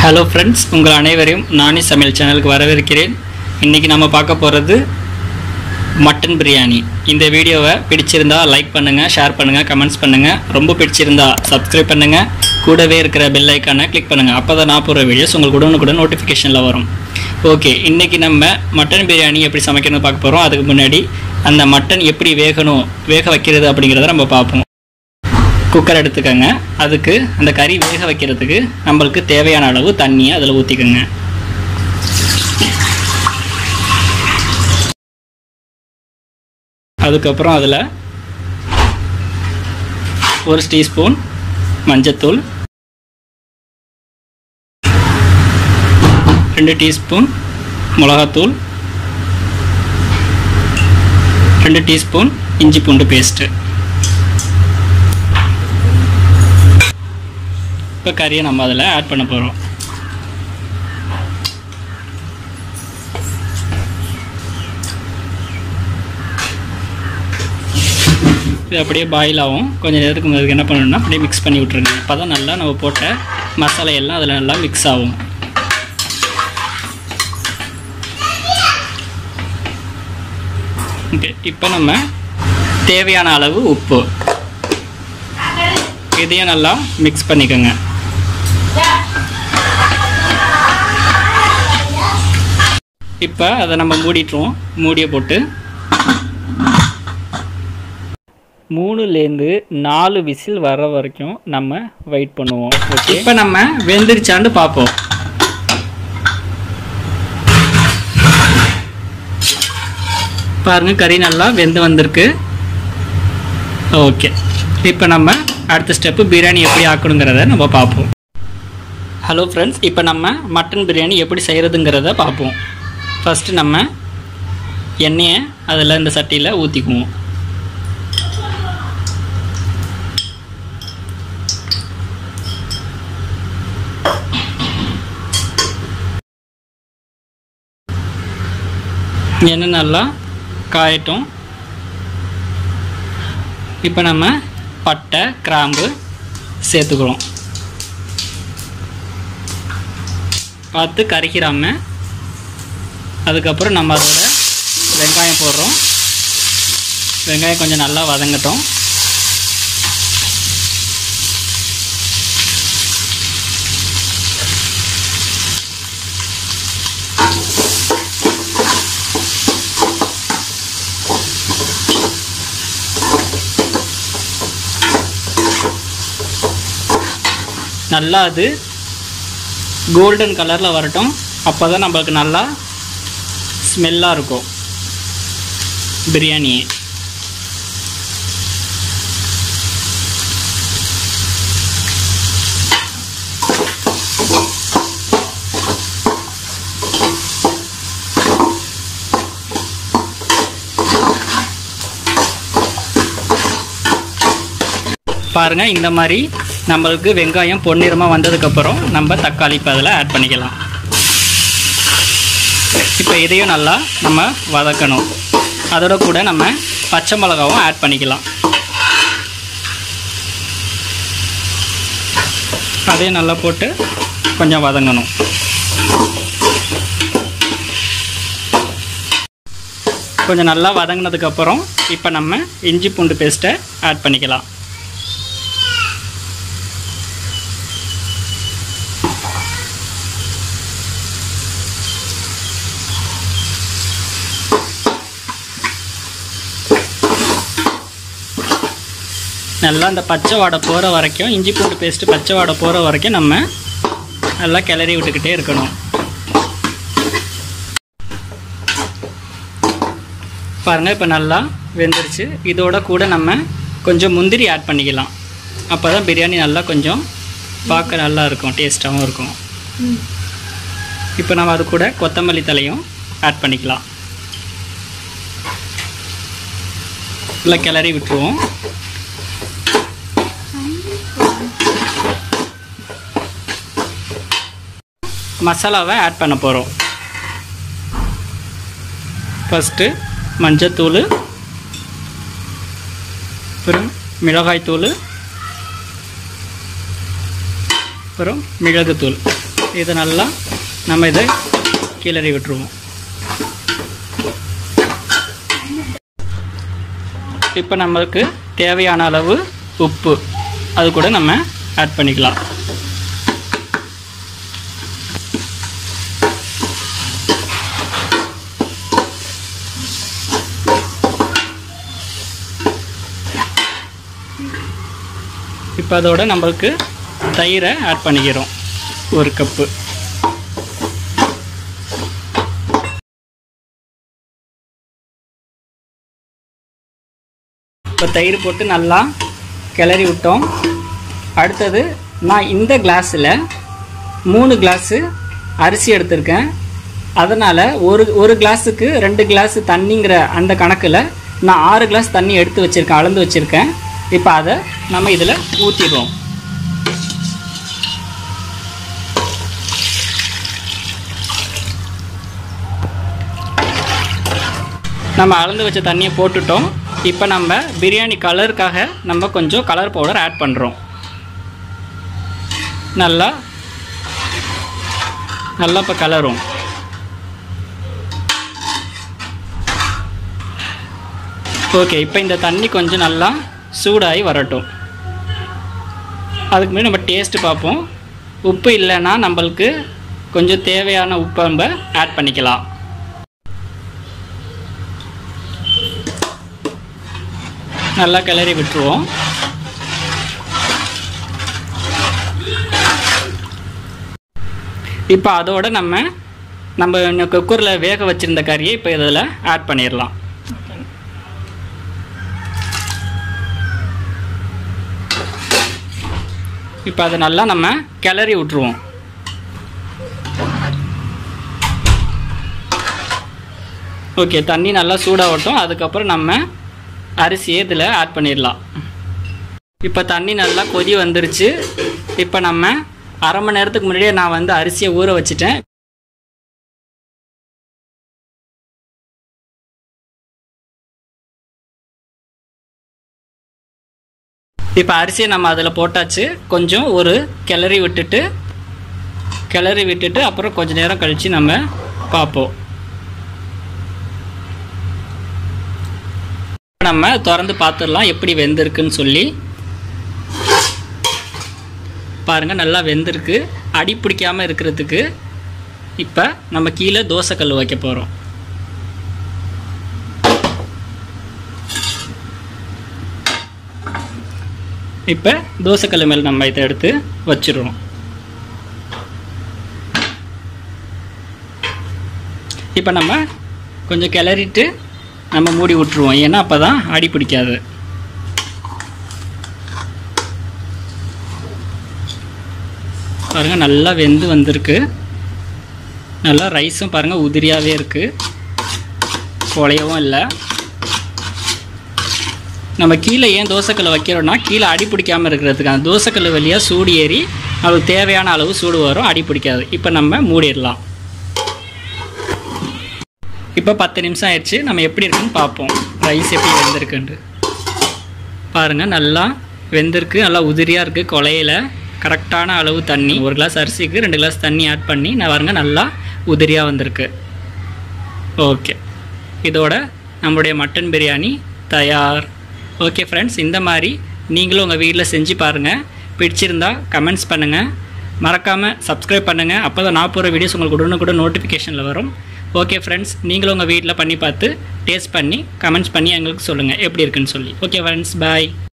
hello friends உங்கள் அனைவரையும் நானி சமையல் சேனலுக்கு வரவேற்கிறேன் இன்றைக்கி நம்ம பார்க்க போகிறது மட்டன் பிரியாணி இந்த வீடியோவை பிடிச்சிருந்தா லைக் பண்ணுங்கள் ஷேர் பண்ணுங்கள் கமெண்ட்ஸ் பண்ணுங்கள் ரொம்ப பிடிச்சிருந்தா சப்ஸ்கிரைப் பண்ணுங்கள் கூடவே இருக்கிற பெல் ஐக்கானை கிளிக் பண்ணுங்கள் அப்போ தான் நான் போகிற வீடியோஸ் உங்களுக்கு உடனுக்குடன் நோட்டிஃபிகேஷனில் வரும் ஓகே இன்றைக்கி நம்ம மட்டன் பிரியாணி எப்படி சமைக்கணும்னு பார்க்க போகிறோம் அதுக்கு முன்னாடி அந்த மட்டன் எப்படி வேகணும் வேக வைக்கிறது அப்படிங்கிறத நம்ம பார்ப்போம் குக்கர் எடுத்துக்கோங்க அதுக்கு அந்த கறி வேக வைக்கிறதுக்கு நம்மளுக்கு தேவையான அளவு தண்ணியை அதில் ஊற்றிக்கோங்க அதுக்கப்புறம் அதில் ஒரு டீஸ்பூன் மஞ்சத்தூள் ரெண்டு டீஸ்பூன் மிளகாத்தூள் ரெண்டு டீஸ்பூன் இஞ்சி பூண்டு பேஸ்ட்டு இப்போ கறியை நம்ம அதில் ஆட் பண்ண போகிறோம் இது அப்படியே பாயில் ஆகும் கொஞ்சம் நேரத்துக்கு முதலுக்கு என்ன பண்ணணும்னா அப்படியே மிக்ஸ் பண்ணி விட்ருங்க அப்போ தான் நல்லா நம்ம போட்ட மசாலா எல்லாம் அதில் நல்லா மிக்ஸ் ஆகும் ஓகே இப்போ நம்ம தேவையான அளவு உப்பு இதையும் நல்லா மிக்ஸ் பண்ணிக்கோங்க இப்போ அதை நம்ம மூடிட்டுருவோம் மூடியை போட்டு மூணுலேருந்து நாலு விசில் வர வரைக்கும் நம்ம வெயிட் பண்ணுவோம் ஓகே இப்போ நம்ம வெந்துருச்சான்னு பார்ப்போம் பாருங்கள் கறி நல்லா வெந்து வந்திருக்கு ஓகே இப்போ நம்ம அடுத்த ஸ்டெப்பு பிரியாணி எப்படி ஆக்கணுங்கிறத நம்ம பார்ப்போம் ஹலோ ஃப்ரெண்ட்ஸ் இப்போ நம்ம மட்டன் பிரியாணி எப்படி செய்கிறதுங்கிறத பார்ப்போம் ஃபஸ்ட்டு நம்ம எண்ணெயை அதில் இந்த சட்டியில் ஊற்றிக்குவோம் எண்ணெய் நல்லா காயட்டும் இப்போ நம்ம பட்டை கிராம்பு சேர்த்துக்கிறோம் பார்த்து கரைக்கிறாம அதுக்கப்புறம் நம்ம அதோட வெங்காயம் போடுறோம் வெங்காயம் கொஞ்சம் நல்லா வதங்கட்டும் நல்லா அது கோல்டன் கலரில் வரட்டும் அப்போ தான் நம்மளுக்கு நல்லா ஸ்மெல்லாக இருக்கும் பிரியாணி பாருங்கள் இந்த மாதிரி நம்மளுக்கு வெங்காயம் பொன்னிறமாக வந்ததுக்கப்புறம் நம்ம தக்காளி இப்போ அதில் ஆட் பண்ணிக்கலாம் இப்போ இதையும் நல்லா நம்ம வதக்கணும் அதோட கூட நம்ம பச்சை மிளகாவும் ஆட் பண்ணிக்கலாம் அதையும் நல்லா போட்டு கொஞ்சம் வதங்கணும் கொஞ்சம் நல்லா வதங்கினதுக்கப்புறம் இப்போ நம்ம இஞ்சி பூண்டு பேஸ்ட்டை ஆட் பண்ணிக்கலாம் நல்லா அந்த பச்சை வாடை போகிற வரைக்கும் இஞ்சி பூண்டு பேஸ்ட்டு பச்சை வாடை போகிற வரைக்கும் நம்ம நல்லா கிளறி விட்டுக்கிட்டே இருக்கணும் பாருங்கள் இப்போ நல்லா வெந்துருச்சு இதோட கூட நம்ம கொஞ்சம் முந்திரி ஆட் பண்ணிக்கலாம் அப்போ தான் பிரியாணி நல்லா கொஞ்சம் பார்க்க நல்லா இருக்கும் டேஸ்ட்டாகவும் இருக்கும் இப்போ நம்ம அது கூட கொத்தமல்லி தலையும் ஆட் பண்ணிக்கலாம் நல்லா கிளறி விட்டுருவோம் மசாலாவை ஆட் பண்ண போகிறோம் ஃபஸ்ட்டு மஞ்சத்தூள் அப்புறம் மிளகாய்த்தூள் அப்புறம் மிளகுத்தூள் இதை நல்லா நம்ம இதை கிளறி விட்டுருவோம் இப்போ நம்மளுக்கு தேவையான அளவு உப்பு அது கூட நம்ம ஆட் பண்ணிக்கலாம் இப்போ அதோட நம்மளுக்கு தயிரை ஆட் பண்ணிக்கிறோம் ஒரு கப்பு இப்போ தயிர் போட்டு நல்லா கிளறி விட்டோம் அடுத்தது நான் இந்த கிளாஸில் மூணு கிளாஸு அரிசி எடுத்திருக்கேன் அதனால் ஒரு ஒரு கிளாஸுக்கு ரெண்டு கிளாஸ் தண்ணிங்கிற அந்த கணக்கில் நான் ஆறு கிளாஸ் தண்ணி எடுத்து வச்சுருக்கேன் அளந்து வச்சுருக்கேன் இப்போ அதை நம்ம இதில் ஊற்றிடுவோம் நம்ம அளந்து வச்ச தண்ணியை போட்டுட்டோம் இப்போ நம்ம பிரியாணி கலருக்காக நம்ம கொஞ்சம் கலர் பவுடர் ஆட் பண்ணுறோம் நல்லா நல்லா இப்போ கலரும் ஓகே இப்போ இந்த தண்ணி கொஞ்சம் நல்லா சூடாகி வரட்டும் அதுக்கு முன்னாடி நம்ம டேஸ்ட்டு பார்ப்போம் உப்பு இல்லைன்னா நம்மளுக்கு கொஞ்சம் தேவையான உப்பை நம்ம ஆட் பண்ணிக்கலாம் நல்லா கிளறி விட்டுருவோம் இப்போ அதோட நம்ம நம்ம குக்கரில் வேக வச்சுருந்த கறியை இப்போ இதில் ஆட் பண்ணிடலாம் இப்போ அதை நல்லா நம்ம கிளறி விட்டுருவோம் ஓகே தண்ணி நல்லா சூடாகட்டும் அதுக்கப்புறம் நம்ம அரிசியை இதில் ஆட் பண்ணிடலாம் இப்போ தண்ணி நல்லா கொதி வந்துருச்சு இப்போ நம்ம அரை மணி நேரத்துக்கு முன்னாடியே நான் வந்து அரிசியை ஊற வச்சுட்டேன் இப்போ அரிசியை நம்ம அதில் போட்டாச்சு கொஞ்சம் ஒரு கிளறி விட்டுட்டு கிளறி விட்டுட்டு அப்புறம் கொஞ்ச நேரம் கழித்து நம்ம பார்ப்போம் நம்ம திறந்து பார்த்துடலாம் எப்படி வெந்திருக்குன்னு சொல்லி பாருங்கள் நல்லா வெந்திருக்கு அடி பிடிக்காமல் இருக்கிறதுக்கு இப்போ நம்ம கீழே தோசைக்கல் வைக்க போகிறோம் இப்போ தோசைக்கல் மேல் நம்ம இதை எடுத்து வச்சிடுறோம் இப்போ நம்ம கொஞ்சம் கிளறிட்டு நம்ம மூடி விட்டுருவோம் ஏன்னா அப்போ தான் அடி பிடிக்காது பாருங்கள் நல்லா வெந்து வந்திருக்கு நல்லா ரைஸும் பாருங்கள் உதிரியாகவே இருக்குது குலையவும் இல்லை நம்ம கீழே ஏன் தோசைக்கல்லை வைக்கிறோன்னா கீழே அடி பிடிக்காமல் இருக்கிறதுக்கு அந்த தோசைக்கல் வழியாக சூடு ஏறி அதுக்கு தேவையான அளவு சூடு வரும் அடி பிடிக்காது இப்போ நம்ம மூடிடலாம் இப்போ பத்து நிமிஷம் ஆயிடுச்சு நம்ம எப்படி இருக்குன்னு பார்ப்போம் ரைஸ் எப்படி வெந்திருக்குன்ட்டு பாருங்கள் நல்லா வெந்திருக்கு நல்லா உதிரியாக இருக்குது கொலையில் கரெக்டான அளவு தண்ணி ஒரு கிளாஸ் அரிசிக்கு ரெண்டு கிளாஸ் தண்ணி ஆட் பண்ணி நான் பாருங்க நல்லா உதிரியாக வந்திருக்கு ஓகே இதோட நம்மளுடைய மட்டன் பிரியாணி தயார் ஓகே ஃப்ரெண்ட்ஸ் இந்த மாதிரி நீங்களும் உங்கள் வீட்டில் செஞ்சு பாருங்கள் பிடிச்சிருந்தா கமெண்ட்ஸ் பண்ணுங்கள் மறக்காமல் சப்ஸ்கிரைப் பண்ணுங்கள் அப்போ தான் நான் போகிற வீடியோஸ் உங்களுக்கு உடனுக்குடன் நோட்டிஃபிகேஷனில் வரும் ஓகே ஃப்ரெண்ட்ஸ் நீங்களும் உங்கள் வீட்டில் பண்ணி பார்த்து டேஸ்ட் பண்ணி கமெண்ட்ஸ் பண்ணி எங்களுக்கு சொல்லுங்கள் எப்படி இருக்குன்னு சொல்லி ஓகே ஃப்ரெண்ட்ஸ் பாய்